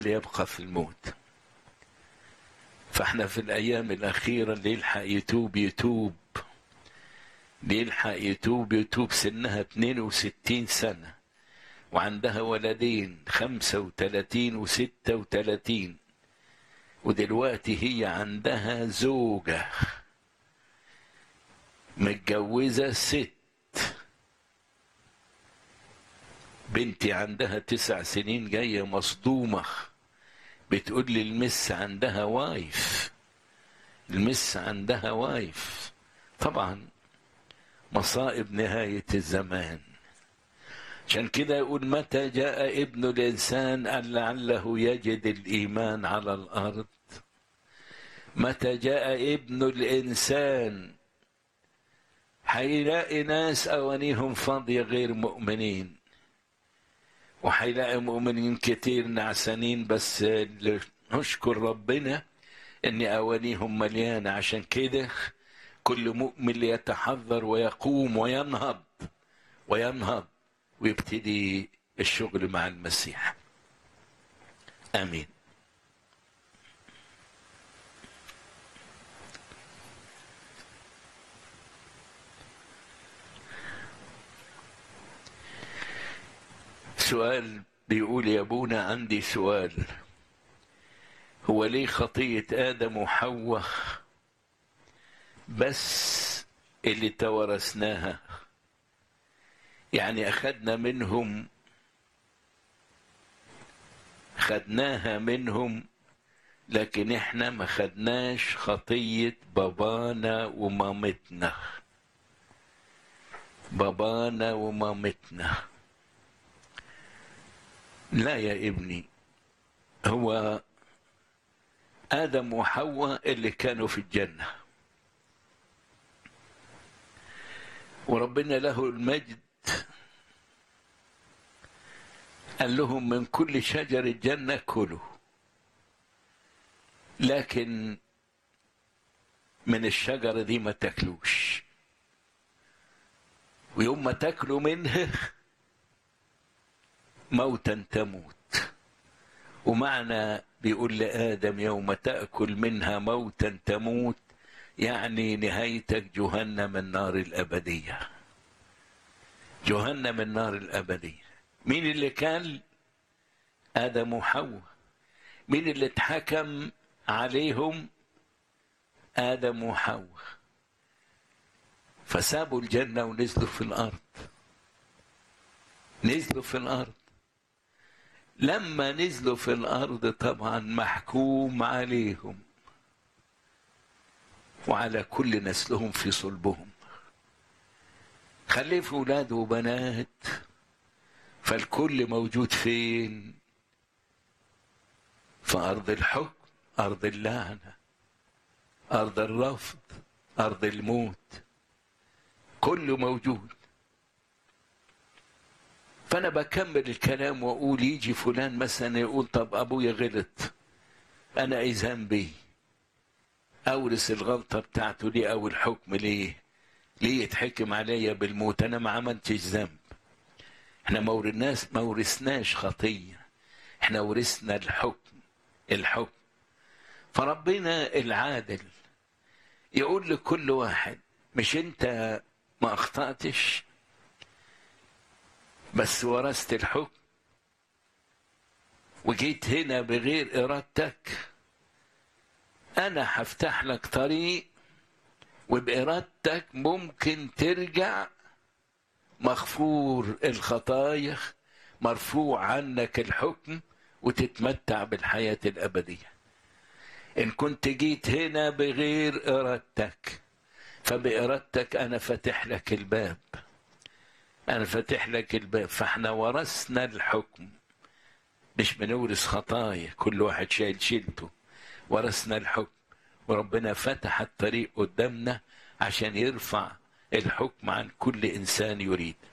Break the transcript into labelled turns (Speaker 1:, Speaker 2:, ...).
Speaker 1: يبقى في الموت فاحنا في الايام الاخيره اللي يلحق يتوب يتوب اللي يلحق يتوب يتوب سنها 62 سنه وعندها ولدين 35 و36 ودلوقتي هي عندها زوجه متجوزه ست بنتي عندها تسع سنين جايه مصدومه بتقول لي المس عندها وايف المس عندها وايف طبعا مصائب نهاية الزمان عشان كده يقول متى جاء ابن الإنسان أن لعله يجد الإيمان على الأرض متى جاء ابن الإنسان هيلاقي ناس أوانيهم فاضية غير مؤمنين وهيلاقي مؤمنين كتير نعسانين بس نشكر ربنا ان اوانيهم مليانه عشان كده كل مؤمن ليتحذر ويقوم وينهض وينهض ويبتدي الشغل مع المسيح امين سؤال بيقول يا ابونا عندي سؤال هو ليه خطية آدم وحواء بس اللي توارثناها يعني أخذنا منهم خدناها منهم لكن احنا ما خدناش خطية بابانا ومامتنا بابانا ومامتنا لا يا ابني هو آدم وحواء اللي كانوا في الجنة وربنا له المجد قال لهم من كل شجر الجنة كلوا لكن من الشجرة دي ما تاكلوش ويوم ما تاكلوا منها موتا تموت ومعنى بيقول لآدم يوم تأكل منها موتا تموت يعني نهايتك جهنم النار الأبدية جهنم النار الأبدية مين اللي كان آدم وحواء مين اللي اتحكم عليهم آدم وحواء فسابوا الجنة ونزلوا في الأرض نزلوا في الأرض لما نزلوا في الارض طبعا محكوم عليهم وعلى كل نسلهم في صلبهم خلفوا اولاد وبنات فالكل موجود فين في ارض الحكم ارض اللعنه ارض الرفض ارض الموت كله موجود فانا بكمل الكلام واقول يجي فلان مثلا يقول طب ابويا غلط انا ايه ذنبي اورث الغلطه بتاعته ليه او الحكم ليه ليه يتحكم عليا بالموت انا ما عملتش ذنب احنا ما ورثناش ما ورثناش خطيه احنا ورثنا الحكم الحكم فربنا العادل يقول لكل واحد مش انت ما اخطاتش بس ورثت الحكم وجيت هنا بغير ارادتك انا هفتح لك طريق وبارادتك ممكن ترجع مغفور الخطايا مرفوع عنك الحكم وتتمتع بالحياه الابديه ان كنت جيت هنا بغير ارادتك فبارادتك انا فاتح لك الباب أنا فاتح لك الباب فإحنا ورثنا الحكم مش بنورث خطايا كل واحد شايل شيلته ورثنا الحكم وربنا فتح الطريق قدامنا عشان يرفع الحكم عن كل إنسان يريد